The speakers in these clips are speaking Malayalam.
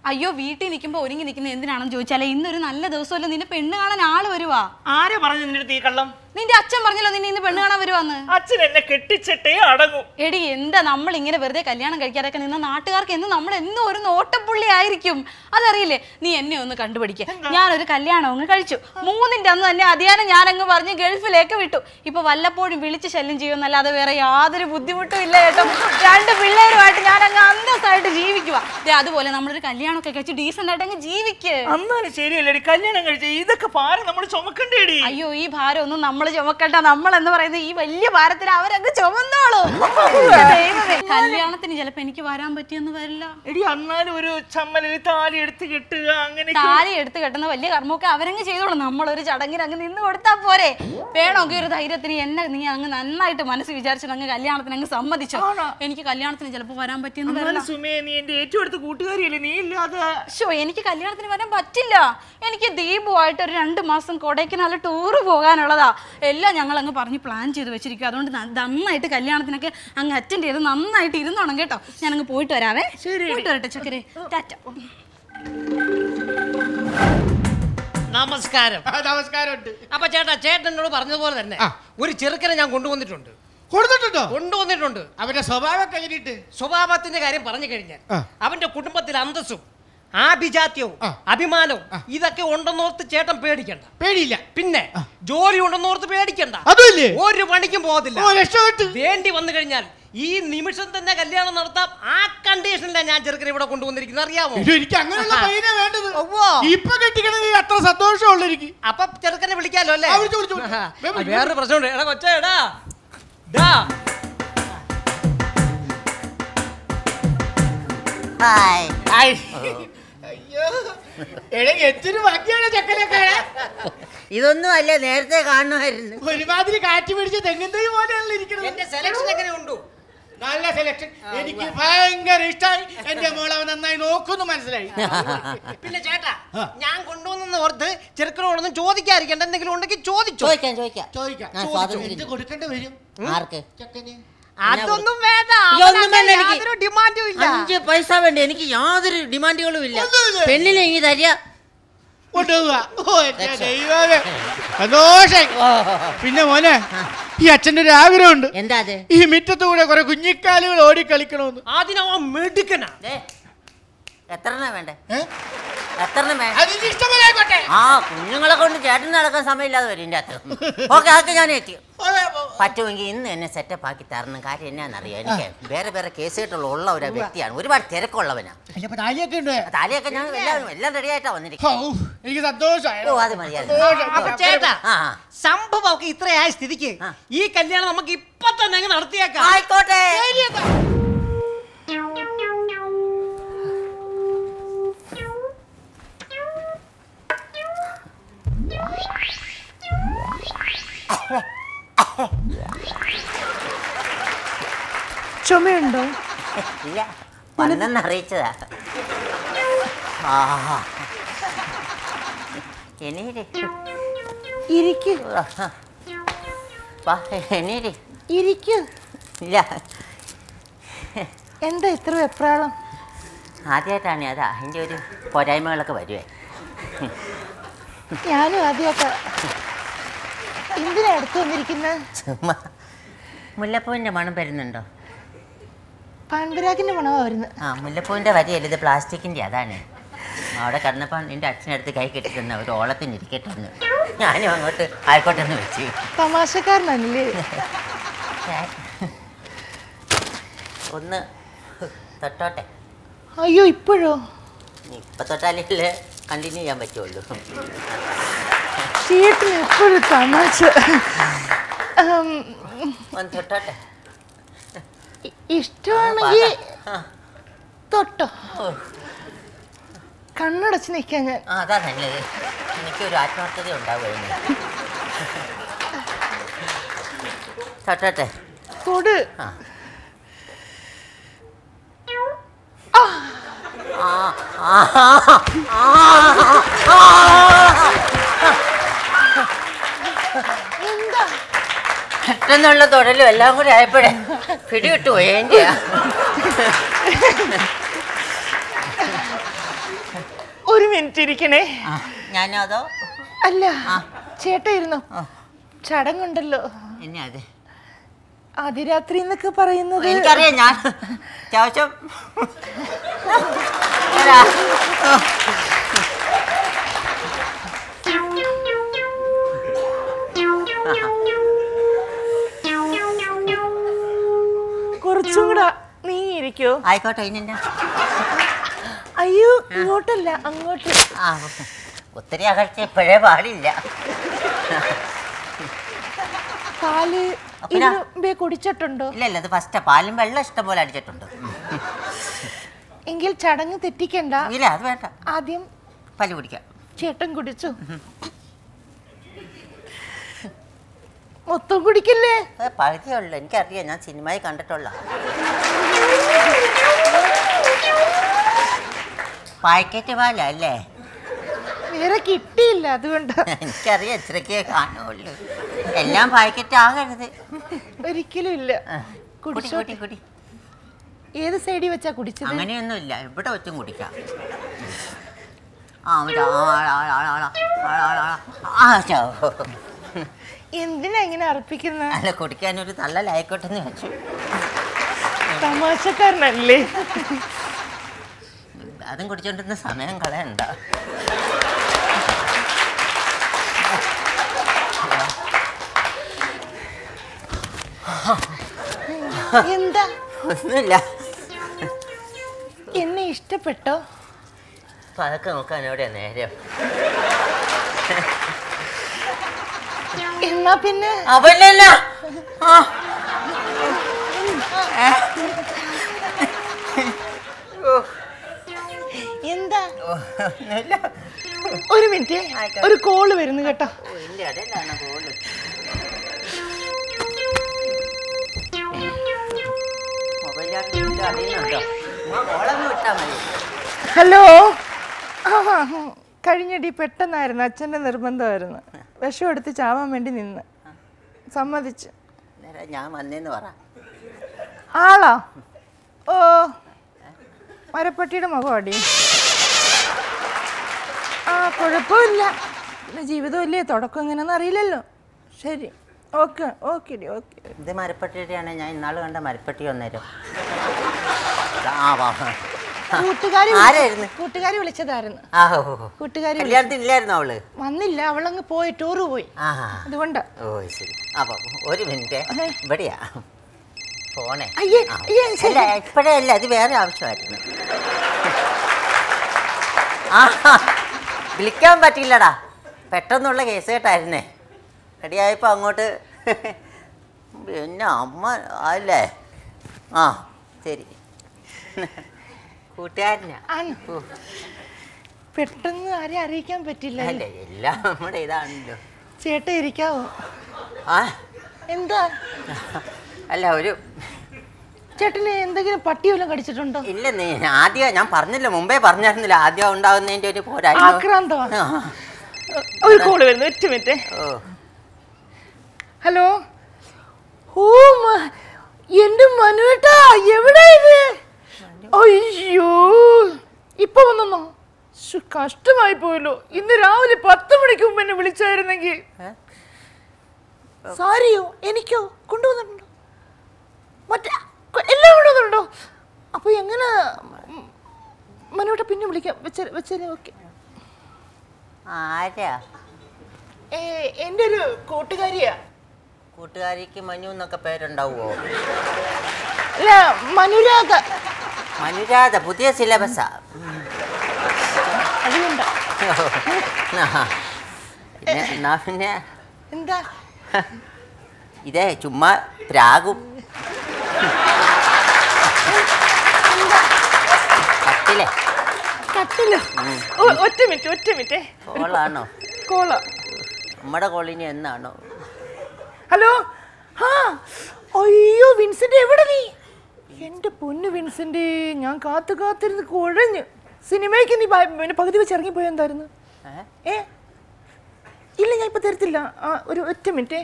അയ്യോ വീട്ടിൽ നിൽക്കുമ്പോ ഒരുങ്ങി നിൽക്കുന്ന എന്തിനാണെന്ന് ചോദിച്ചാലേ ഇന്നൊരു നല്ല ദിവസമല്ല നിന്നെ പെണ്ണ് കാണാൻ ആള് വരുവാ ആരെ പറഞ്ഞു നിന്റെ അടുത്ത് ഈ കള്ളം നിന്റെ അച്ഛൻ പറഞ്ഞല്ലോ നിന്നെ ഇന്ന് പെണ്ണ് കാണാൻ വരുവാന്ന് അച്ഛൻ എന്നെ കെട്ടിച്ചിട്ടേ അടങ്ങും എടി എന്താ നമ്മൾ ഇങ്ങനെ വെറുതെ കല്യാണം കഴിക്കാതൊക്കെ നിന്ന നാട്ടുകാർക്ക് എന്നും നമ്മൾ എന്നും ഒരു നോട്ടപ്പുള്ളി ആയിരിക്കും അതറിയില്ലേ നീ എന്നെ ഒന്ന് കണ്ടുപിടിക്ക ഞാനൊരു കല്യാണം അങ്ങ് കഴിച്ചു മൂന്നിന്റെ അന്ന് തന്നെ അതിയാനം ഞാൻ അങ്ങ് പറഞ്ഞ് ഗൾഫിലേക്ക് വിട്ടു ഇപ്പൊ വല്ലപ്പോഴും വിളിച്ച് ശല്യം ചെയ്യുമെന്നല്ലാതെ വേറെ യാതൊരു ബുദ്ധിമുട്ടും ഇല്ല കേട്ടോ രണ്ട് പിള്ളേരുമായിട്ട് ഞാൻ അങ്ങ് അന്തസ്സായിട്ട് ജീവിക്കുക അതുപോലെ നമ്മളൊരു കല്യാണമൊക്കെ കഴിച്ച് ഡീസന്റ് ആയിട്ട് അങ്ങ് ജീവിക്ക് അന്നാലും ശരിയല്ലേടി കല്യാണം കഴിച്ച ഇതൊക്കെ പാര നമ്മൾ ചുമക്കണ്ടേടി അയ്യോ ഈ ഭാരം ഒന്നും നമ്മൾ ചുമക്കണ്ട നമ്മൾ എന്ന് പറയുന്നത് ഈ വലിയ ഭാരത്തിന് അവരങ്ങ് ചുമന്നോളൂ ദൈവമേ കല്യാണത്തിന് ചിലപ്പോ എനിക്ക് വരാൻ പറ്റിയെന്ന് വരില്ല എടി അന്നാലും ഒരു ചമ്മലിൽ താലി എടുത്ത് കെട്ടുക അങ്ങനെ താലി എടുത്ത് കെട്ടുന്ന വലിയ കർമ്മമൊക്കെ അവരങ്ങ് ചെയ്തോളും നമ്മളൊരു ചടങ്ങിന് അങ്ങ് നിന്ന് കൊടുത്താൽ പോരെ വേണമെങ്കിൽ ഒരു ധൈര്യത്തിന് എന്നെ നീ അങ്ങ് നന്നായിട്ട് മനസ്സ് വിചാരിച്ചിട്ട് അങ്ങ് കല്യാണത്തിന് അങ്ങ് സമ്മതിച്ചോ എനിക്ക് കല്യാണത്തിന് ചിലപ്പോൾ വരാൻ പറ്റിയെന്ന് വരില്ല അന്നാലും സുമേ നീ എന്റെ ഏറ്റവും അടുത്ത കൂട്ടുകാരിയല്ലേ നീ ഇല്ലാതെ ഷോ എനിക്ക് കല്യാണത്തിന് വരാൻ പറ്റില്ല എനിക്ക് ദീപുമായിട്ട് ഒരു രണ്ട് മാസം കൊടൈക്കനാൽ ടൂറ് പോകാനുള്ളതാ എല്ലാം ഞങ്ങൾ അങ്ങ് പറഞ്ഞ് പ്ലാൻ ചെയ്ത് വെച്ചിരിക്കും അതുകൊണ്ട് ന- നന്നായിട്ട് കല്യാണത്തിനൊക്കെ അങ്ങ് അറ്റൻഡ് ചെയ്ത് നന്നായിട്ട് ഇരുന്നോണം കേട്ടോ ഞാൻ അങ്ങ് പോയിട്ട് വരാവേ പോയിട്ട് വരട്ടെ ചക്കരെ ടാറ്റ നമസ്കാരം നമസ്കാരമുണ്ട് അപ്പൊ ചേട്ടാ ചേട്ടൻ എന്നോട് പറഞ്ഞതുപോലെ തന്നെ ഒരു ചെറുക്കനെ ഞാൻ കൊണ്ടുവന്നിട്ടുണ്ട് കൊടുത്തിട്ടുണ്ടോ കൊണ്ടുവന്നിട്ടുണ്ട് അവന്റെ സ്വഭാവം കഴിഞ്ഞിട്ട് സ്വഭാവത്തിന്റെ കാര്യം പറഞ്ഞു കഴിഞ്ഞാൽ ആ. അവന്റെ കുടുംബത്തിൽ അന്തസ്സും ആഭിജാത്യവും ആ. അഭിമാനവും ഇതൊക്കെ ഉണ്ടെന്നോർത്ത് ചേട്ടൻ പേടിക്കണ്ട പേടിയില്ല പിന്നെ ജോലി ഉണ്ടെന്നോർത്ത് പേടിക്കണ്ട അതുമില്ലേ ഒരു പണിക്കും പോകത്തില്ല ഓ രക്ഷപ്പെട്ടു വേണ്ടി വന്നു കഴിഞ്ഞാൽ ഈ നിമിഷം തന്നെ കല്യാണം നടത്താം ആ കണ്ടീഷനിലാണ് ഞാൻ ചെറുക്കനെ ഇവിടെ കൊണ്ടുവന്നിരിക്കുന്നത് അറിയാമോ അയ്യോ, എനിക്ക് അങ്ങനെയുള്ള പയ്യനെ വേണ്ടത് ഉവ്വോ. ഇപ്പൊ കെട്ടിക്കണമെങ്കിൽ അത്ര സന്തോഷമുള്ള എനിക്ക് അപ്പൊ ചെറുക്കനെ വിളിക്കാലോ അല്ലേ ആ, വിളിച്ചോ, വിളിച്ചോ, വിളിച്ചോ. ആ, വേഗം വിളിച്ചോ. വേറൊരു പ്രശ്നമുണ്ട് എടാ കൊച്ചേ എടാ ഡാ ഹായ് അയ്യോ എടേ എന്തൊരു ഭംഗിയാണ് ചക്കലൊക്കെ ഇതൊന്നും അല്ല നേരത്തെ കാണുമായിരുന്നു ഒരുമാതിരി കാറ്റ് പിടിച്ച തെങ്ങിന്തൈ പോലെയാണല്ലോ ഇരിക്കുന്നത് എന്റെ സെലക്ഷൻ എങ്ങനെ ഉണ്ടു നല്ല സെലക്ഷൻ എനിക്ക് ഭയങ്കര ഇഷ്ടമായി എന്റെ മോളെ അവൻ നന്നായി നോക്കുന്നു മനസ്സിലായി പിന്നെ ചേട്ടാ ആ. ഞാൻ കൊണ്ടുവന്നെന്ന് ഓർത്ത് ചെറുക്കനോടൊന്നും ചോദിക്കാതിരിക്കണ്ട എന്തെങ്കിലും ഉണ്ടെങ്കിൽ ചോദിച്ചോ ചോദിക്കാം ചോദിക്കാം ചോദിക്കാം ആ, സ്വാതന്ത്ര്യം. എന്ത് കൊടുക്കേണ്ടി വരും ആർക്ക് ചക്കന് അതൊന്നും വേണ്ട അയ്യോ, ഒന്നും വേണ്ട എനിക്ക്. യാതൊരു ഡിമാൻഡും ഇല്ല അഞ്ച് പൈസ വേണ്ട എനിക്ക് യാതൊരു ഡിമാൻഡുകളും ഇല്ല ഒന്നുമില്ലേ? പെണ്ണിനെ ഇനി തരിക കൊണ്ടുപോവുക ഓ എന്റെ ദൈവമേ സന്തോഷായി പിന്നെ മോനെ ഈ അച്ഛന്റെ ഒരു ആഗ്രഹമുണ്ട് എന്താ അത് ഈ മുറ്റത്തൂടെ കുറെ കുഞ്ഞിക്കാലുകൾ ഓടി കളിക്കണമെന്ന് അതിനവൻ മെടുക്കനാ ദേ, എത്രണ്ണ വേണ്ടേ ഏ? എത്രണ്ണം വേണ്ട അതിന്റെ ഇഷ്ടംപോലെ ആയിക്കോട്ടെ ആ കുഞ്ഞുങ്ങളെ കൊണ്ട് ചേട്ടൻ നടക്കാൻ സമയമില്ലാതെ വരും ഇതിന്റെ അകത്ത് ഓക്കെ അതൊക്കെ ഞാൻ എത്തി പറ്റുമെങ്കിൽ ഇന്ന് എന്നെ സെറ്റപ്പ് ആക്കി തരണം കാര്യം എന്നാന്നറിയാം എനിക്ക് വേറെ വേറെ കേസുകെട്ടുള്ള ഉള്ള ഒരു വ്യക്തിയാണ് ഒരുപാട് തിരക്കുള്ളവനാ അല്ല അപ്പൊ താലിയൊക്കെ ഉണ്ട് തലയൊക്കെ ഞാൻ എല്ലാം എല്ലാം റെഡി ആയിട്ടാ ഹൗ, വന്നിരിക്കുന്നത് എനിക്ക് സന്തോഷമായി ഓ അത് മതി അത് മതി. സന്തോഷം. അപ്പൊ ചേട്ടാ ആ ആ. സംഭവം ഒക്കെ ഇത്രയായ സ്ഥിതിക്ക് ആ. ഈ കല്യാണം നമുക്ക് ഇപ്പൊ തന്നെ അങ്ങ് നടത്തിയേക്കാം ആയിക്കോട്ടെ ചുമയുണ്ടോ ഇല്ല വന്നെന്ന് അറിയിച്ചതാ ആ എണീര് ഇരിക്ക് വാ എണീര് ഇരിക്ക് ഇല്ല എന്താ ഇത്ര വെപ്രാളം ആദ്യമായിട്ടാണ് അതാ അതിൻ്റെ ഒരു പോരായ്മകളൊക്കെ വരുവേ ഞാനും ആദ്യമൊക്കെ എന്തിനാ അടുത്ത് വന്നിരിക്കുന്നത് ചുമ്മാ മുല്ലപ്പൂവിൻ്റെ മണം വരുന്നുണ്ടോ പാൻപരാഗിന്റെ മണമാ വരുന്നത് ആ മുല്ലപ്പൂവിൻ്റെ വരിയല്ല ഇത് പ്ലാസ്റ്റിക്കിൻ്റെ അതാണ് അവിടെ കിടന്നപ്പോൾ നിൻ്റെ അച്ഛനടുത്ത് കൈ കെട്ടി തന്ന ഒരു ഓളത്തിന് ഇരിക്കട്ടെ എന്ന് ഞാനും അങ്ങോട്ട് ആയിക്കോട്ടെ എന്ന് വെച്ചു തമാശക്കാരനല്ലേ ഞാൻ ഒന്ന് തൊട്ടോട്ടെ അയ്യോ ഇപ്പോഴോ ഇപ്പം തൊട്ടാലേ കണ്ടിന്യൂ ചെയ്യാൻ പറ്റുള്ളൂ ചേട്ടന് എപ്പോഴും തമാശ ഉം, ഒന്ന് തൊട്ടോട്ടെ ഇ- ഇഷ്ടമാണെങ്കിൽ ആ, തൊട്ടോ ഓ, കണ്ണടച്ച് നിൽക്കാൻ ഞാൻ ആ അതാ നല്ലത് എനിക്കൊരു ആത്മാർത്ഥത ഉണ്ടാവുമായിരുന്നു തൊട്ടോട്ടെ തൊട് ആ ആ ആ ആ ആ എന്താ പെട്ടെന്നുള്ള തൊടലും എല്ലാം കൂടി ആയപ്പോഴേ പിടിവിട്ടു പോയി എന്റെയാ മിനിറ്റ് ഇരിക്കണേ ആ ഞാനോ അതോ അല്ല ആ. ചേട്ട ഇരുന്നു ചടങ്ങുണ്ടല്ലോ എന്നെ അതെ അതിരാത്രി എന്നൊക്കെ പറയുന്നത് എനിക്കറിയാം ഞാൻ അത്യാവശ്യം അല്ല, കുറച്ചും കൂടെ നീ ഇരിക്കോ ആയിക്കോട്ടെ ഇനി അയ്യോ ഇങ്ങോട്ടല്ല അങ്ങോട്ട് ആ ഒത്തിരി അകൽച്ച ഇപ്പോഴേ പാടില്ല പാല് അപ്പനാ. ഇതിനു മുമ്പേ കുടിച്ചിട്ടുണ്ടോ ഇല്ല ഇല്ല അത് ഫസ്റ്റ് പാലും വെള്ളം ഇഷ്ടം പോലെ അടിച്ചിട്ടുണ്ട് എങ്കിൽ ചടങ്ങ് തെറ്റിക്കണ്ട ഇല്ല അത് വേണ്ട ആദ്യം പല്ല് കുടിക്കാം ചേട്ടൻ കുടിച്ചു മൊത്തം കുടിക്കല്ലേ അത് പകുതിയേ ഉള്ളൂ എനിക്കറിയാം ഞാൻ സിനിമയിൽ കണ്ടിട്ടുള്ള പാക്കറ്റ് പാല അല്ലേ വേറെ കിട്ടിയില്ല അതുകൊണ്ട് എനിക്കറിയാം ഇത്രയ്ക്കേ കാണുള്ളൂ എല്ലാം പാക്കറ്റ് ആകരുത് ഒരിക്കലും ഇല്ല ആ, കുടി കുടിച്ചോ കുടി കുടി ഏത് സൈഡിൽ വെച്ചാ കുടിച്ചത് അങ്ങനെയൊന്നുമില്ല ഇവിടെ വെച്ചും കുടിക്കാം ആ മറ്റേ ആ, ആ, ആ, ആ, ആ, ആ, ആ, ആ, ആ, ചോ. എന്തിനാ ഇങ്ങനെ അർപ്പിക്കുന്ന അല്ല കുടിക്കാനൊരു തള്ളലായിക്കോട്ടെ എന്ന് വെച്ചു തമാശക്കാരനല്ലേ അതും കുടിച്ചോണ്ടിരുന്ന സമയം കളയണ്ട എന്താ ഒന്നുമില്ല എന്നെ ഇഷ്ടപ്പെട്ടോ പതൊക്കെ നോക്കാൻ എവിടെയാ നേരം എന്നാ പിന്നെ അവനല്ല ആ എന്താ ഒന്നുമില്ല ഒരു മിനിറ്റ് ഒരു കോള് വരുന്നു കേട്ടോ ഓ, ഇല്ല അടയിലാണ് കോള് മൊബൈലിൽ അറിയുന്നുണ്ടോ കോളൊന്നും വിട്ടാൽ മതി ഹലോ ആ കഴിഞ്ഞടി പെട്ടെന്നായിരുന്നു അച്ഛൻ്റെ നിർബന്ധമായിരുന്നു വിഷം എടുത്ത് ചാവാൻ വേണ്ടി നിന്ന് സമ്മതിച്ചു നേരെ ഞാൻ വന്നേന്ന് പറ ആളാ ഓ മരപ്പട്ടിയുടെ മുഖമാടി ആ കുഴപ്പമില്ല പിന്നെ ജീവിതമല്ലേ തുടക്കം എങ്ങനെയാണെന്ന് അറിയില്ലല്ലോ ശരി ഓക്കെ ഓക്കെ ഡി ഓക്കെ ഇത് മരപ്പട്ടിയാണ് ഞാൻ ഇന്നാൾ കണ്ട മരപ്പട്ടി വന്നേരം ആ വാ കൂട്ടുകാരി ആരായിരുന്നു? കൂട്ടുകാരി വിളിച്ചതായിരുന്നു ആ ഓ ഓ. കൂട്ടുകാരി വിളി- കല്യാണത്തിന് ഇല്ലായിരുന്നു അവള് വന്നില്ല അവളങ്ങ് പോയി ടൂറ് പോയി ആ അതുകൊണ്ട് ഓ ശരി അപ്പൊ ഒരു മിനിറ്റ് ഇവിടെയാ ഫോണേ അയ്യേ ആ. അയ്യേ ശരി അല്ല ഇപ്പോഴേ അല്ല അത് വേറെ ആവശ്യമായിരുന്നു ആ വിളിക്കാൻ പറ്റില്ലടാ പെട്ടെന്നുള്ള കേസ് കേട്ടായിരുന്നേ റെഡിയായപ്പോൾ അങ്ങോട്ട് പിന്നെ അമ്മ അല്ലേ ആ ശരി കൂട്ടുകാരനാ ആണ്. ഓ, പെട്ടെന്ന് ആരെയും അറിയിക്കാൻ പറ്റില്ല അല്ലേ എല്ലാം നമ്മുടെ ഇതാണല്ലോ ചേട്ട ഇരിക്കാവോ ആ എന്താ അല്ല ഒരു ചേട്ടന് എന്തെങ്കിലും പട്ടി വല്ലതും കടിച്ചിട്ടുണ്ടോ ഇല്ല നീ ആദ്യം ഞാൻ പറഞ്ഞില്ല മുമ്പേ പറഞ്ഞിരുന്നില്ല ആദ്യം ഉണ്ടാകുന്നതിന്റെ ഒരു പോരായ്മ ആക്രാന്തമാണ് ആ. ഒരു കോള് വരുന്നു ഒറ്റ മിനിറ്റ് ഓ ഹലോ ഓ മ- എന്റെ മനുവേട്ടാ എവിടെ ഇത് അയ്യോ ഇപ്പൊ വന്നോ ശ്ശോ, കഷ്ടമായി പോയല്ലോ ഇന്ന് രാവിലെ പത്ത് മണിക്ക് മുമ്പ് എന്നെ വിളിച്ചായിരുന്നെങ്കിൽ ഏ? സാരിയോ എനിക്കോ കൊണ്ടുവന്നിട്ടുണ്ടോ മറ്റേ കൊ- എല്ലാം കൊണ്ടുവന്നിട്ടുണ്ടോ അപ്പൊ എങ്ങനെ മനുവേട്ട പിന്നെ വിളിക്കാം വെച്ച വെച്ചാലേ ഓക്കെ ആരാ എൻ്റെ ഒരു കൂട്ടുകാരിയാ കൂട്ടുകാരിക്ക് മനു എന്നൊക്കെ പേരുണ്ടാവുമോ അല്ല മനുരാഗ മനുരാധ പുതിയ സിലബസാ അതുകൊണ്ടാ പിന്നെ എന്നാ പിന്നെ എന്താ ഇതേ ചുമ്മാ പ്രാഗും കത്തിലെ കട്ടിലോ ഓ, ഒറ്റ മിനിറ്റ് ഒറ്റ മിനിറ്റ് കോളാണോ കോള നമ്മുടെ കോളിനി എന്നാണോ ഹലോ ആ അയ്യോ വിൻസെന്റ് എവിടെ നീ എന്റെ പൊന്നു വിൻസെന്റ് ഞാൻ കാത്തു കാത്തിരുന്ന് കുഴഞ്ഞു സിനിമയ്ക്ക് നീ പ- പിന്നെ പകുതി വെച്ച് ഇറങ്ങിപ്പോയ എന്തായിരുന്നു ഏ? ഏ ഇല്ല ഞാൻ ഇപ്പൊ തരത്തില്ല ആ ഒരു ഒറ്റ മിനിറ്റ്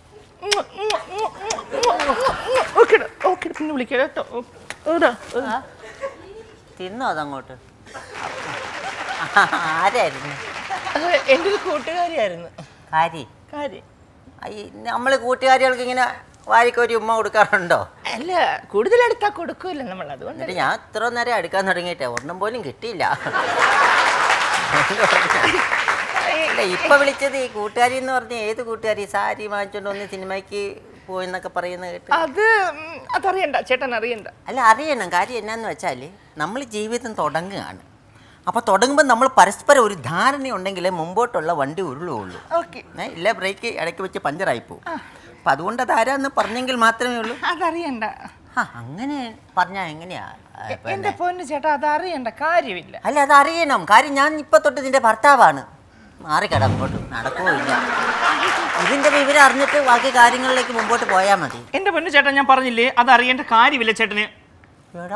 ഓക്കെ ഓക്കെ പിന്നെ വിളിക്കാം കേട്ടോ ഓ, ഓടാ, ഓ. തിന്നോ അതങ്ങോട്ട് ആ, ആരായിരുന്നു അത് എൻ്റെ ഒരു കൂട്ടുകാരിയായിരുന്നു കാരി കാര്യം നമ്മൾ കൂട്ടുകാരികൾക്ക് ഇങ്ങനെ വാരിക്കൊരു ഉമ്മ കൊടുക്കാറുണ്ടോ അല്ല കൂടുതൽ എടുത്താ കൊടുക്കൂല നമ്മൾ അതുകൊണ്ട് എന്നിട്ട് ഞാൻ ഇത്ര നേരം അടുക്കാൻ തുടങ്ങിയിട്ടേ ഒരെണ്ണം പോലും കിട്ടിയില്ല അല്ല ഇപ്പൊ വിളിച്ചത് ഈ കൂട്ടുകാരി എന്ന് പറഞ്ഞ ഏത് കൂട്ടുകാരി സാരി വാങ്ങിച്ചോണ്ട് വന്ന് സിനിമയ്ക്ക് പോയെന്നൊക്കെ പറയുന്ന കേട്ട് അത് ഉം, അതറിയണ്ട ചേട്ടൻ അറിയണ്ട അല്ല അറിയണം കാര്യം എന്നാന്ന് വെച്ചാൽ നമ്മൾ ജീവിതം തുടങ്ങുകയാണ് അപ്പോൾ തുടങ്ങുമ്പോൾ നമ്മൾ പരസ്പരം ഒരു ധാരണ ഉണ്ടെങ്കിലേ മുമ്പോട്ടുള്ള വണ്ടി ഉരുളുള്ളൂ ഓക്കെ ഏ, ഇല്ല ബ്രേക്ക് ഇടയ്ക്ക് വെച്ച് പഞ്ചറായി പോകും അപ്പം അതുകൊണ്ട് അതാരാന്ന് പറഞ്ഞെങ്കിൽ മാത്രമേ ഉള്ളൂ അതറിയണ്ട ആ അങ്ങനെ പറഞ്ഞാൽ എങ്ങനെയാ ആ, എ- പിന്നെ- എന്റെ പൊന്ന് ചേട്ടാ അതറിയണ്ട കാര്യമില്ല അല്ല അത് അറിയണം കാര്യം ഞാൻ ഇപ്പൊ തൊട്ട് നിന്റെ ഭർത്താവാണ് മാറിക്കട അങ്ങോട്ട് നടക്കോ ഇല്ല ഇതിന്റെ വിവരം അറിഞ്ഞിട്ട് ബാക്കി കാര്യങ്ങളിലേക്ക് മുമ്പോട്ട് പോയാൽ മതി എന്റെ പൊന്ന് ചേട്ടാ ഞാൻ പറഞ്ഞില്ലേ അത് അറിയേണ്ട കാര്യമില്ല ചേട്ടന് എടാ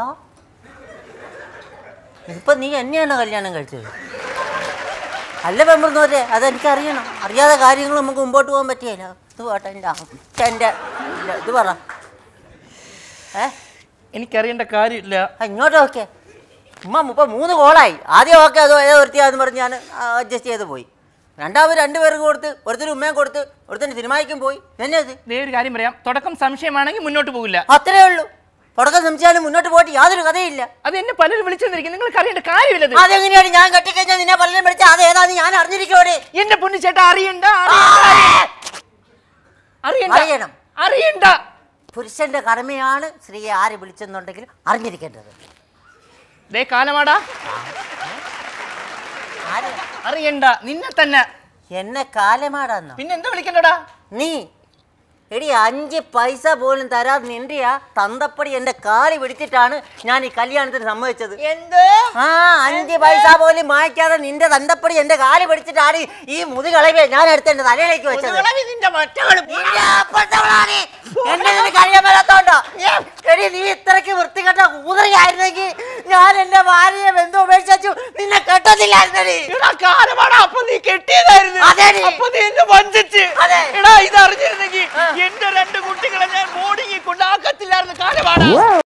ഇതിപ്പോ നീ എന്നെയാണോ കല്യാണം കഴിച്ചത് അല്ല പെമ്പറന്നോരെ അതെനിക്ക് അറിയണം അറിയാതെ കാര്യങ്ങൾ നമുക്ക് മുമ്പോട്ട് പോകാൻ പറ്റിയല്ല ഇത് പോട്ടെ എൻ്റെ എൻ്റെ ഇല്ല, ഇത് പറ ഏ എനിക്കറിയേണ്ട കാര്യമില്ല ആ, ഇങ്ങോട്ട് ഓക്കെ ഉമ്മ ഇപ്പം മൂന്ന് കോളായി ആദ്യം ഓക്കെ അതോ ഏതോ ഒരുത്തിയാന്ന് പറഞ്ഞ് ഞാൻ അഡ്ജസ്റ്റ് ചെയ്ത് പോയി രണ്ടാമത് രണ്ടുപേർക്ക് കൊടുത്ത് ഒരുത്തിന് ഉമ്മയും കൊടുത്ത് ഒരുത്തിന് സിനിമയ്ക്കും പോയി എന്നെ ഇത് ദേ ഒരു കാര്യം പറയാം തുടക്കം സംശയമാണെങ്കിൽ മുന്നോട്ട് പോകില്ല അത്രേ ഉള്ളൂ തുടക്കം സംശയമാണ് മുന്നോട്ട് പോയിട്ട് യാതൊരു കഥയില്ല അത് എന്നെ പലരും വിളിച്ചെന്നിരിക്കും നിങ്ങൾക്ക് അറിയേണ്ട കാര്യമില്ലത് അതെങ്ങനെയാണ് ഞാൻ കെട്ടിക്കഴിഞ്ഞാൽ നിന്നെ പലരും വിളിച്ച അത് ഏതാന്ന് ഞാൻ അറിഞ്ഞിരിക്കോടെ എന്റെ പൊന്ന് ചേട്ടാ അറിയണ്ട അറിയണ്ട, അറിയണ്ട അറിയണം. അറിയണ്ട പുരുഷന്റെ കടമയാണ് സ്ത്രീയെ ആര് വിളിച്ചെന്നുണ്ടെങ്കിൽ അറിഞ്ഞിരിക്കേണ്ടത് ദേ കാലമാടാ ആര് അറിയണ്ട നിന്നെ തന്നെ എന്നെ കാലമാടാന്നോ പിന്നെ എന്താ വിളിക്കണ്ടടാ നീ എടി അഞ്ച് പൈസ പോലും തരാതെ നിന്റെ ആ തന്തപ്പടി എന്റെ കാല് പിടിച്ചിട്ടാണ് ഞാൻ ഈ കല്യാണത്തിന് സമ്മതിച്ചത് എന്ത് ആ അഞ്ച് പൈസ പോലും വാങ്ങിക്കാതെ നിന്റെ തന്തപ്പടി എന്റെ കാല് പിടിച്ചിട്ടാണ് ഈ മുതുകളവെ ഞാൻ എടുത്ത് എന്റെ തലയിലേക്ക് വെച്ചത് നിന്റെ മറ്റവള് നിന്റെ അപ്പുറത്തവളാ നീ. എന്നെ നിനക്ക് അറിയാൻ മേലാത്തോണ്ടോ എടി നീ ഇത്രയ്ക്ക് വൃത്തികെട്ട ഊതറിയായിരുന്നെങ്കിൽ ഞാൻ എന്റെ ഭാര്യയെ ബന്ധു ഉപേക്ഷിച്ചു നിന്നെ കെട്ടത്തില്ലായിരുന്നടി എടാ കാലമാടാ അപ്പൊ നീ കെട്ടിയതായിരുന്നു അതെടി. അപ്പൊ നീ എന്നെ വഞ്ചിച്ച് അതെ. എടാ ഇത് അറിഞ്ഞിരുന്നെങ്കിൽ എന്റെ രണ്ട് കുട്ടികളെ ഞാൻ ബോർഡിങ്ങിൽ കൊണ്ടാക്കത്തില്ലായിരുന്നു കാലമാടാ